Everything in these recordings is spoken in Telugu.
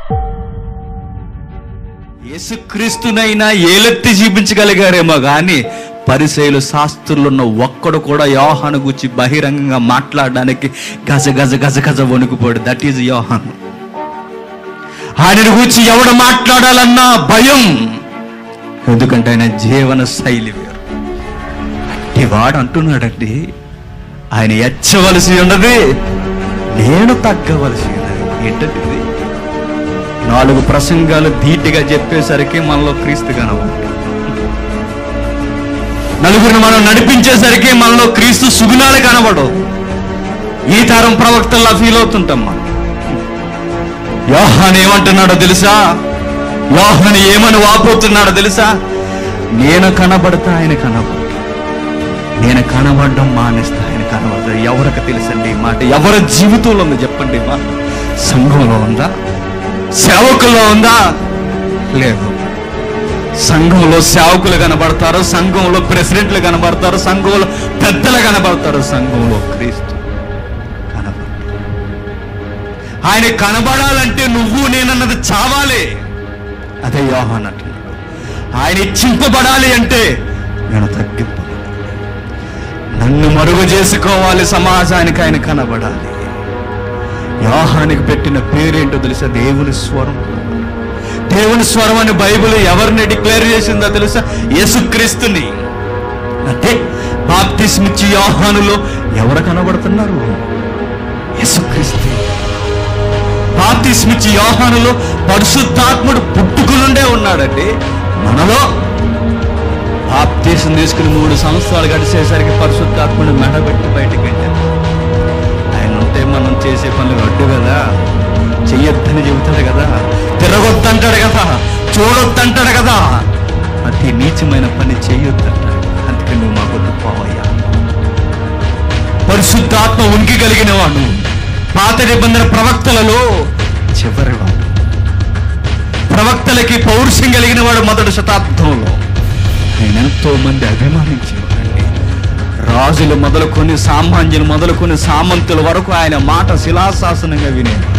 యేసుక్రీస్తునైనా ఏలెత్తి చూపించగలిగారేమో కానీ పరిశైలు శాస్త్రులున్న ఒక్కడు కూడా యోహాను గురించి బహిరంగంగా మాట్లాడడానికి గజ గజ గజ గజ వణుకుపోడు దట్ ఈజ్ యోహాను ఆయన గురించి ఎవడు మాట్లాడాలన్నా భయం ఎందుకంటే ఆయన జీవన శైలి వేరు అట్టి వాడు అంటున్నాడండి ఆయన ఎచ్చవలసి ఉన్నది నేను తగ్గవలసి ఉన్నది ఏంటంటే ఇది నాలుగు ప్రసంగాలు ధీటిగా చెప్పేసరికి మనలో క్రీస్తు కనబడు నలుగురిని మనం నడిపించేసరికి మనలో క్రీస్తు సుగుణాలు కనబడవు ఈ తరం ప్రవక్తల్లా ఫీల్ అవుతుంటాం మనం యోహాన్ ఏమంటున్నాడో తెలుసా యోహాన్ ఏమని వాపోతున్నాడో తెలుసా నేను కనబడతా ఆయన కనబడు నేను కనబడడం మానేస్తా ఆయన కనబడతాడు ఎవరికి తెలుసండి ఈ మాట ఎవరి జీవితంలో ఉంది చెప్పండి ఈ మాట సంఘంలో ఉందా సేవకుల్లో ఉందా లేదు సంఘంలో సేవకులు కనబడతారు సంఘంలో ప్రెసిడెంట్లు కనబడతారు సంఘంలో పెద్దలు కనబడతారు సంఘంలో క్రీస్తు కనబడతారు ఆయన కనబడాలంటే నువ్వు నేనన్నది చావాలి అదే యోహాన్ అంటున్నాడు ఆయన ఇచ్చింపబడాలి అంటే నేను తగ్గింపబడాలి నన్ను మరుగు చేసుకోవాలి సమాజానికి ఆయన కనబడాలి యోహానికి పెట్టిన పేరేంటో తెలుసా దేవుని స్వరం దేవుని స్వరం అని బైబిల్ ఎవరిని డిక్లేర్ చేసిందో తెలుసా యేసుక్రీస్తుని అంటే బాప్తిస్మిచ్చి యోహానులో ఎవరు కనబడుతున్నారు యేసుక్రీస్తు బాప్తిస్మిచ్చి యోహానులో పరిశుద్ధాత్ముడు పుట్టుకునుండే ఉన్నాడండి మనలో బాప్తీసం తీసుకుని మూడు సంవత్సరాలు గడిచేసరికి పరిశుద్ధాత్ముడు మెడబెట్టి బయటికి వెళ్ళాడు ఆయన ఉంటే మనం చేసే పనులు అడ్డు కదా చెయ్యొద్దని చెబుతాడు కదా తిరగొద్దంటాడు కదా చూడొద్దంటాడు కదా అతి నీచమైన పని చెయ్యొద్దంటాడు అందుకే నువ్వు మా కొద్ది పోవయ్యా పరిశుద్ధాత్మ ఉనికి కలిగిన వాడు పాత నిబంధన ప్రవక్తలలో చివరివాడు ప్రవక్తలకి పౌరుషం కలిగిన వాడు మొదటి శతాబ్దంలో ఆయన ఎంతో మంది అభిమానించేవారండి రాజులు మొదలుకొని సామాన్యులు మొదలుకొని సామంతుల వరకు ఆయన మాట శిలాశాసనంగా వినేవారు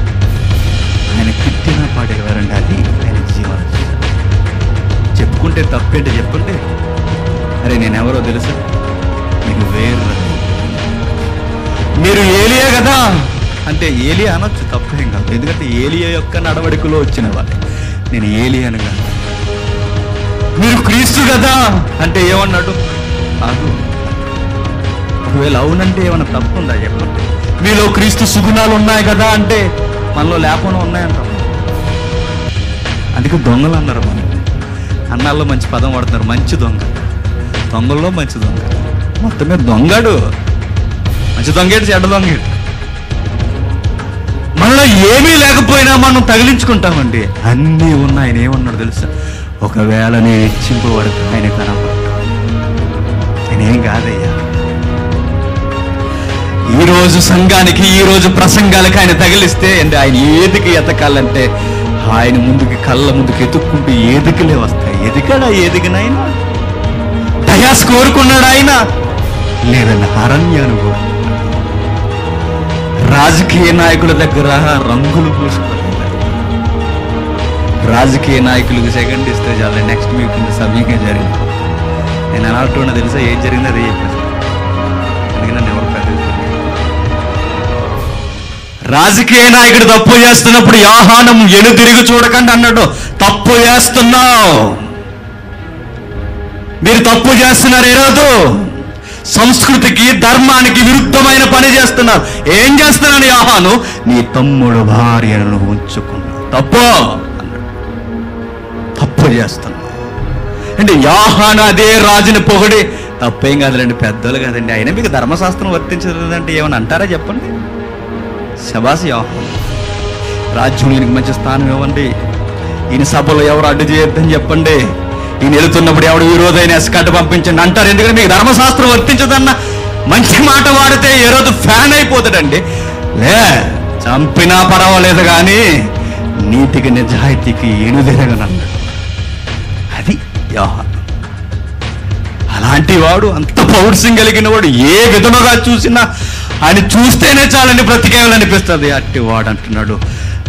ఆయన కీర్తిన పాడేవారండి అది ఆయన జీవన చెప్పుకుంటే తప్పేంటి చెప్పండి అరే నేను ఎవరో తెలుసా మీరు వేరు మీరు ఏలియా కదా అంటే ఏలియా అనొచ్చు తప్పేం కాదు ఎందుకంటే ఏలియా యొక్క నడవడికలో వచ్చిన వాళ్ళు నేను ఏలియాను కాదు మీరు క్రీస్తు కదా అంటే ఏమన్నాడు కాదు ఒకవేళ అవునంటే ఏమైనా తప్పు ఉందా చెప్పండి మీలో క్రీస్తు సుగుణాలు ఉన్నాయి కదా అంటే మనలో లేకుండా ఉన్నాయంటాం అందుకే దొంగలు అన్నారు మన అన్నాల్లో మంచి పదం వాడుతున్నారు మంచి దొంగ దొంగల్లో మంచి దొంగ మొత్తం మీద దొంగడు మంచి దొంగేటి చెడ్డ దొంగేటి మనలో ఏమీ లేకపోయినా మనం తగిలించుకుంటామండి అన్నీ ఉన్నాయి ఆయన ఏమన్నాడు తెలుసా ఒకవేళ నేను హెచ్చింపబడితే ఆయన కనపడతా నేనేం కాదయ్యా ఈ రోజు సంఘానికి ఈ రోజు ప్రసంగాలకు ఆయన తగిలిస్తే అంటే ఆయన ఏదికి ఎతకాలంటే ఆయన ముందుకి కళ్ళ ముందుకు ఎతుక్కుంటూ ఏదికలే వస్తాయి ఎదికాడా ఏదికనైనా దయాస్ కోరుకున్నాడు ఆయన లేదండి అరణ్యాను కోరుకున్నాడు రాజకీయ నాయకుల దగ్గర రంగులు పూసుకున్నారు రాజకీయ నాయకులకు సెకండ్ ఇస్తే చాలా నెక్స్ట్ వీక్ సవ్యంగా జరిగింది నేను అన్నట్టున్నా తెలుసా ఏం జరిగిందో అదే చెప్పేసి అందుకే నన్ను ఎవరు పెద్దగా రాజకీయ నాయకుడు తప్పు చేస్తున్నప్పుడు యాహానం ఎను తిరిగి చూడకండి అన్నాడు తప్పు చేస్తున్నావు మీరు తప్పు చేస్తున్నారు ఈరోజు సంస్కృతికి ధర్మానికి విరుద్ధమైన పని చేస్తున్నారు ఏం చేస్తున్నాను యాహాను నీ తమ్ముడు భార్యను ఉంచుకున్నావు తప్పు అన్నాడు తప్పు చేస్తున్నావు అంటే యాహాను అదే రాజుని పొగడి తప్పేం కాదులేండి పెద్దలు కదండి అయినా మీకు ధర్మశాస్త్రం వర్తించదంటే ఏమని అంటారా చెప్పండి శబాసి యోహాను రాజ్యం ఈయనకి మంచి స్థానం ఇవ్వండి ఈయన సభలో ఎవరు అడ్డు చేయొద్దని చెప్పండి ఈయన వెళుతున్నప్పుడు ఎవడు విరోధైన ఎస్కట్ పంపించండి అంటారు ఎందుకంటే మీకు ధర్మశాస్త్రం వర్తించదన్న మంచి మాట వాడితే ఏ రోజు ఫ్యాన్ అయిపోతాడండి లే చంపినా పర్వాలేదు కానీ నీతికి నిజాయితీకి ఎనుదిరగనన్నాడు అది యోహాను అలాంటి వాడు అంత పౌరుషం కలిగిన వాడు ఏ విధముగా చూసినా ఆయన చూస్తేనే చాలని బ్రతికేయాలనిపిస్తుంది అట్టి వాడు అంటున్నాడు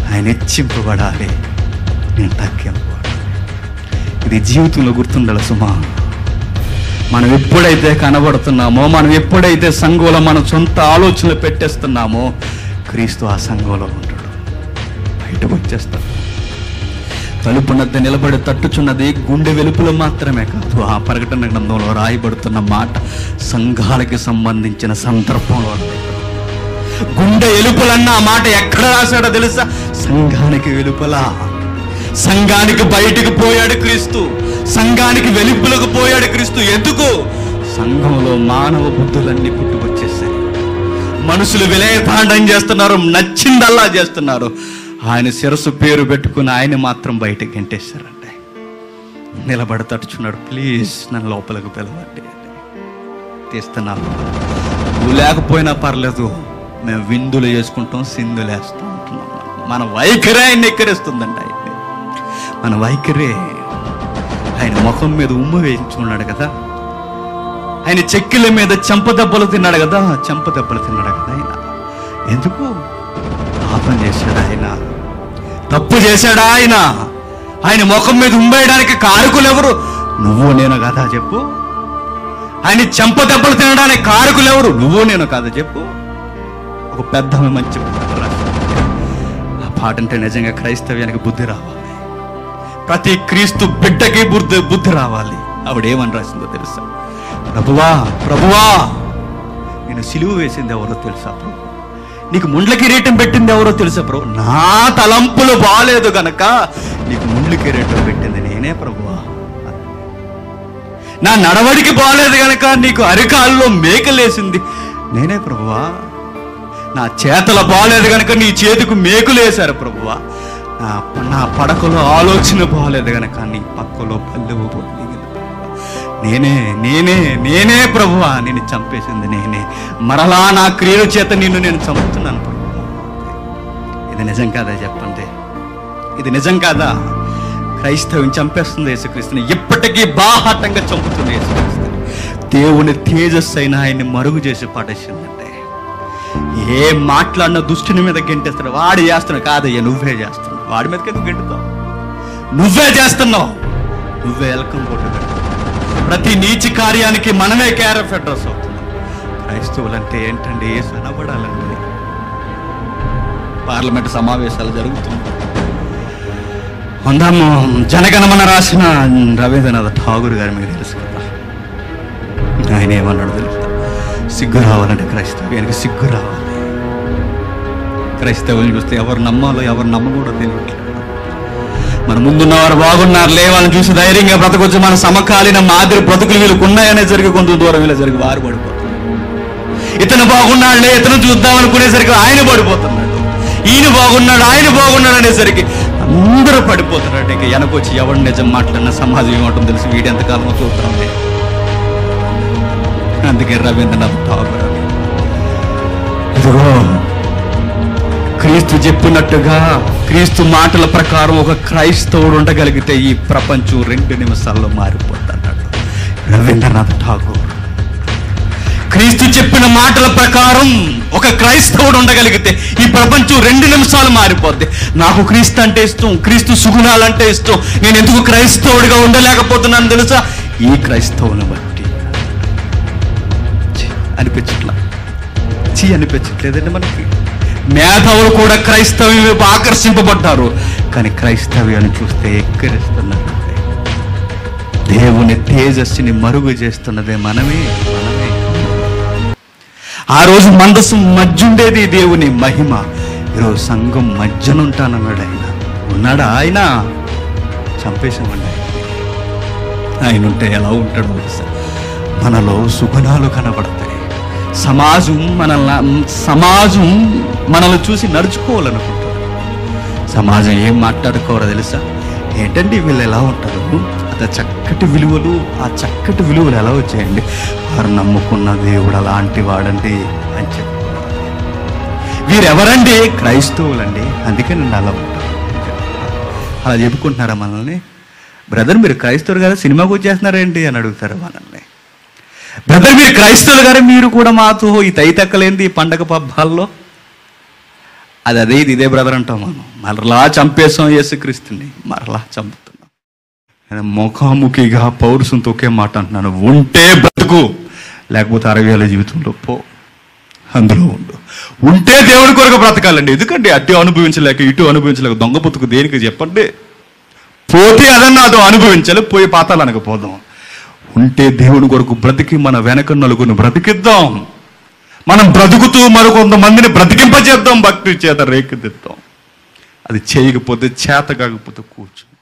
ఆయన హెచ్చింపబడాలి నేను తగ్గింపబడాలి ఇది జీవితంలో గుర్తుండాలి సుమా మనం ఎప్పుడైతే కనబడుతున్నామో మనం ఎప్పుడైతే సంఘంలో మన సొంత ఆలోచనలు పెట్టేస్తున్నామో క్రీస్తు ఆ సంఘంలో ఉంటాడు బయటకు వచ్చేస్తాడు తలుపునద్ద నిలబడి తట్టుచున్నది గుండె వెలుపులు మాత్రమే కాదు ఆ ప్రకటన గ్రంథంలో రాయబడుతున్న మాట సంఘాలకి సంబంధించిన సందర్భంలో ఉంది. గుండె ఎలుపులన్న ఆ మాట ఎక్కడ రాశాడో తెలుసా సంఘానికి వెలుపల సంఘానికి బయటికి పోయాడు క్రీస్తు సంఘానికి వెలుపులకు పోయాడు క్రీస్తు ఎందుకు సంఘంలో మానవ బుద్ధులన్నీ పుట్టుకొచ్చేసాయి మనుషులు విలయతాండం చేస్తున్నారు నచ్చిందల్లా చేస్తున్నారు ఆయన శిరస్సు పేరు పెట్టుకుని ఆయన మాత్రం బయటకు గెంటేశారంటే నిలబడి తట్టుచున్నాడు ప్లీజ్ నన్ను లోపలికి పిలవండి తీస్తున్నాను నువ్వు లేకపోయినా పర్లేదు మేము విందులు చేసుకుంటాం సింధులు వేస్తూ ఉంటున్నాం మన వైఖరే ఆయన ఎక్కరేస్తుందండి ఆయన్ని మన వైఖరే ఆయన ముఖం మీద ఉమ్ము వేయించుకున్నాడు కదా ఆయన చెక్కిల మీద చెంప దెబ్బలు తిన్నాడు కదా చెంప దెబ్బలు తిన్నాడు కదా ఆయన ఎందుకు పాపం చేశాడు ఆయన తప్పు చేశాడా ఆయన ఆయన ముఖం మీద ఉమ్మేయడానికి కారకులు ఎవరు నువ్వు నేను కదా చెప్పు ఆయన చెంప దెబ్బలు తినడానికి కారకులు ఎవరు నువ్వు నేను కదా చెప్పు ఒక పెద్ద ఆమె మంచి పాట రాసింది. ఆ పాట అంటే నిజంగా క్రైస్తవ్యానికి బుద్ధి రావాలి ప్రతి క్రీస్తు బిడ్డకి బుద్ధి బుద్ధి రావాలి ఆవిడ ఏమని రాసిందో తెలుసా ప్రభువా ప్రభువా నేను సిలువ వేసింది ఎవరో తెలుసా ప్రభు నీకు ముండ్ల కిరీటం పెట్టింది ఎవరో తెలుసా ప్రభు నా తలంపులు బాలేదు గనక నీకు ముండ్ల కిరీటం పెట్టింది నేనే ప్రభువా నా నడవడికి బాలేదు గనక నీకు అరికాల్లో మేకలేసింది నేనే ప్రభువా నా చేతల బాలేదు గనక నీ చేతికి మేకులేశారు ప్రభువా నా నా పడకలో ఆలోచన బాలేదు గనక నీ పక్కలో పల్లెవు పొందిగింది ప్రభువా. నేనే నేనే నేనే ప్రభువా నేను చంపేసింది నేనే మరలా నా క్రియల చేత నిన్ను నేను చంపుతున్నాను ప్రభువా ఇది నిజం కాదా చెప్పండి ఇది నిజం కాదా క్రైస్తవం చంపేస్తుంది యేసుక్రీస్తుని ఇప్పటికీ బాహాటంగా చంపుతుంది యేసుక్రీస్తుని దేవుని తేజస్సు అయిన ఆయన్ని మరుగు చేసి పడేసిందంటే ఏ మాట్లాడిన దుష్టుని మీద గెంటేస్తాడు వాడు చేస్తున్నాడు కాదయ్యా నువ్వే చేస్తున్నావు వాడి మీదకి ఎందుకు గెంటుతావు నువ్వే చేస్తున్నావు నువ్వే ఎలకం కొట్టు ప్రతి నీచి కార్యానికి మనమే కేర్ ఆఫ్ అడ్రస్ అవుతున్నాం క్రైస్తవులంటే ఏంటండి ఏ సనబడాలండి పార్లమెంట్ సమావేశాలు జరుగుతున్నాయి ఉందాము జనగణమన రాసిన రవీంద్రనాథ్ ఠాగూర్ గారి మీకు తెలుసు కదా ఆయన ఏమన్నాడు తెలుసా సిగ్గు రావాలంటే క్రైస్తవ్యానికి సిగ్గు రావాలి క్రైస్తవుని చూస్తే ఎవరు నమ్మాలో ఎవరు నమ్మకూడదో తెలియట్లేదు మన ముందున్నవారు బాగున్నారులే వాళ్ళని చూసి ధైర్యంగా బ్రతకొచ్చు మన సమకాలీన మాదిరి బ్రతుకులు వీళ్ళకు ఉన్నాయనే జరిగి కొంత దూరం వీళ్ళ జరిగి వారు పడిపోతున్నారు ఇతను బాగున్నాడులే ఇతను చూద్దాం అనుకునేసరికి ఆయన పడిపోతున్నాడు ఈయన బాగున్నాడు ఆయన బాగున్నాడు అనేసరికి అందరూ పడిపోతున్నాడు ఇక వెనకొచ్చి ఎవరు నిజం మాట్లాడిన సమాజం ఏమంటుందో తెలిసి వీడు ఎంతకాలమో చూస్తాండి అందుకే రవీంద్రనాథ్ ఠాగూర్ అని. ఇదిగో క్రీస్తు చెప్పినట్టుగా క్రీస్తు మాటల ప్రకారం ఒక క్రైస్తవుడు ఉండగలిగితే ఈ ప్రపంచం రెండు నిమిషాల్లో మారిపోతున్నాడు రవీంద్రనాథ్ ఠాగూర్ క్రీస్తు చెప్పిన మాటల ప్రకారం ఒక క్రైస్తవుడు ఉండగలిగితే ఈ ప్రపంచం రెండు నిమిషాలు మారిపోద్ది నాకు క్రీస్తు అంటే ఇష్టం క్రీస్తు సుగుణాలంటే ఇష్టం నేను ఎందుకు క్రైస్తవుడిగా ఉండలేకపోతున్నాను తెలుసా ఈ క్రైస్తవుని బట్టి ఛీ, అనిపించట్లా చీ అనిపించట్లేదండి మనకి మేధావులు కూడా క్రైస్తవ్యం వైపు ఆకర్షింపబడ్డారు కానీ క్రైస్తవ్యాన్ని చూస్తే ఎక్కరిస్తున్నారు దేవుని తేజస్సుని మరుగు చేస్తున్నదే మనమే మనమే ఆ రోజు మందస్సు మధ్యుండేది దేవుని మహిమ ఈరోజు సంఘం మధ్యనుంటానన్నాడు ఆయన ఉన్నాడా ఆయన చంపేశామండి ఆయన ఉంటే ఎలా ఉంటాడో తెలుసా మనలో సుగుణాలు కనబడతాయి సమాజం మనల్ని సమాజం మనల్ని చూసి నడుచుకోవాలనుకుంటుంది సమాజం ఏం మాట్లాడుకోరో తెలుసా ఏంటండి వీళ్ళు ఎలా ఉంటారు అంత చక్కటి విలువలు ఆ చక్కటి విలువలు ఎలా వచ్చాయండి వారు నమ్ముకున్న దేవుడు అలాంటి వాడండి అని చెప్పి వీరెవరండి క్రైస్తవులండి అందుకే నన్ను అలా ఉంటారు అలా చెప్పుకుంటున్నారా మనల్ని బ్రదర్ మీరు క్రైస్తవులు కదా సినిమాకు వచ్చేస్తున్నారేంటి అని అడుగుతారు మనల్ని బ్రదర్ మీరు క్రైస్తవులు గారు మీరు కూడా మాతో ఈ తైతక్కలేంది ఈ పండగ పబ్బాల్లో అది అదే ఇది ఇదే బ్రదర్ అంటాం మనం మరలా చంపేసాం యేసుక్రీస్తుని మరలా చంపుతున్నాం నేను ముఖాముఖిగా పౌరుషంతో ఒకే మాట అంటున్నాను ఉంటే బ్రతుకు లేకపోతే అరవై ఏళ్ళ జీవితంలో పో అందులో ఉండు ఉంటే దేవుడి కొరకు బ్రతకాలండి ఎందుకంటే అటు అనుభవించలేక ఇటు అనుభవించలేక దొంగ పుతుకు దేనికి చెప్పండి పోతే అదన్నా అదో అనుభవించాలి పోయి పాతాలనక పోదాం ఉంటే దేవుడి కొరకు బ్రతికి మన వెనక నలుగురిని బ్రతికిద్దాం మనం బ్రతుకుతూ మరికొంతమందిని బ్రతికింపజేద్దాం భక్తి చేత రేకెత్తిద్దాం అది చేయకపోతే చేత కాకపోతే కూర్చు